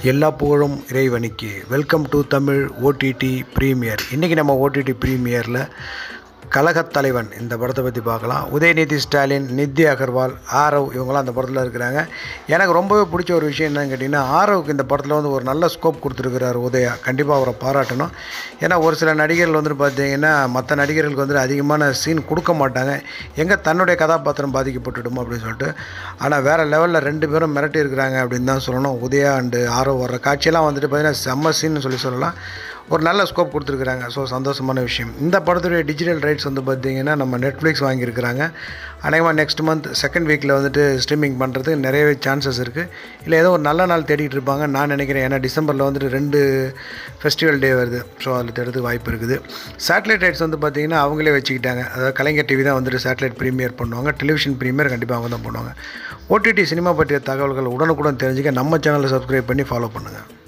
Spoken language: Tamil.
எல்லா புகழும் இறைவனுக்கு welcome to Tamil OTT premiere இன்றைக்கி நம்ம ஓடிடி ப்ரீமியரில் கழகத் தலைவன் இந்த படத்தை பற்றி பார்க்கலாம் உதயநிதி ஸ்டாலின் நித்தி அகர்வால் ஆரவ் இவங்களாம் அந்த படத்தில் இருக்கிறாங்க எனக்கு ரொம்பவே பிடிச்ச ஒரு விஷயம் என்னன்னு கேட்டிங்கன்னா ஆரவுக்கு இந்த படத்தில் வந்து ஒரு நல்ல ஸ்கோப் கொடுத்துருக்கிறார் உதயா கண்டிப்பாக அவரை பாராட்டணும் ஏன்னா ஒரு சில நடிகர்கள் வந்துட்டு பார்த்தீங்கன்னா மற்ற நடிகர்களுக்கு வந்துட்டு அதிகமான சீன் கொடுக்க மாட்டாங்க எங்கே தன்னுடைய கதாபாத்திரம் பாதிக்கப்பட்டுடுமோ அப்படின்னு சொல்லிட்டு ஆனால் வேறு லெவலில் ரெண்டு பேரும் மிரட்டி இருக்கிறாங்க அப்படின்னு தான் சொல்லணும் உதயா அண்டு ஆரவ் வர்ற காட்சியெல்லாம் வந்துட்டு பார்த்தீங்கன்னா செம்ம சீன்னு சொல்லி சொல்லலாம் ஒரு நல்ல ஸ்கோப் கொடுத்துருக்குறாங்க ஸோ சந்தோஷமான விஷயம் இந்த படத்துடைய டிஜிட்டல் ரைட்ஸ் வந்து பார்த்திங்கன்னா நம்ம நெட்ஃப்ளிக்ஸ் வாங்கியிருக்கிறாங்க அநேகமாக நெக்ஸ்ட் மந்த் செகண்ட் வீக்கில் வந்துட்டு ஸ்ட்ரீமிங் பண்ணுறதுக்கு நிறையவே சான்சஸ் இருக்குது இல்லை ஏதோ ஒரு நல்ல நாள் தேடிட்டு இருப்பாங்க நான் நினைக்கிறேன் ஏன்னா டிசம்பரில் வந்துட்டு ரெண்டு ஃபெஸ்டிவல் டே வருது ஸோ அதில் தேடுறதுக்கு வாய்ப்பு இருக்குது சேட்டலைட் ரைட்ஸ் வந்து பார்த்திங்கன்னா அவங்களே வச்சுக்கிட்டாங்க அதாவது கலைஞர் டிவி தான் வந்துட்டு சேட்டலைட் ப்ரீமியர் பண்ணுவாங்க டெலிவிஷன் ப்ரீமியர் கண்டிப்பாக அவங்க தான் பண்ணுவாங்க ஓடிடி சினிமா பற்றிய தகவல்கள் உடனுக்குடன் தெரிஞ்சுக்க நம்ம சேனலை சப்ஸ்கிரைப் பண்ணி ஃபாலோ பண்ணுங்கள்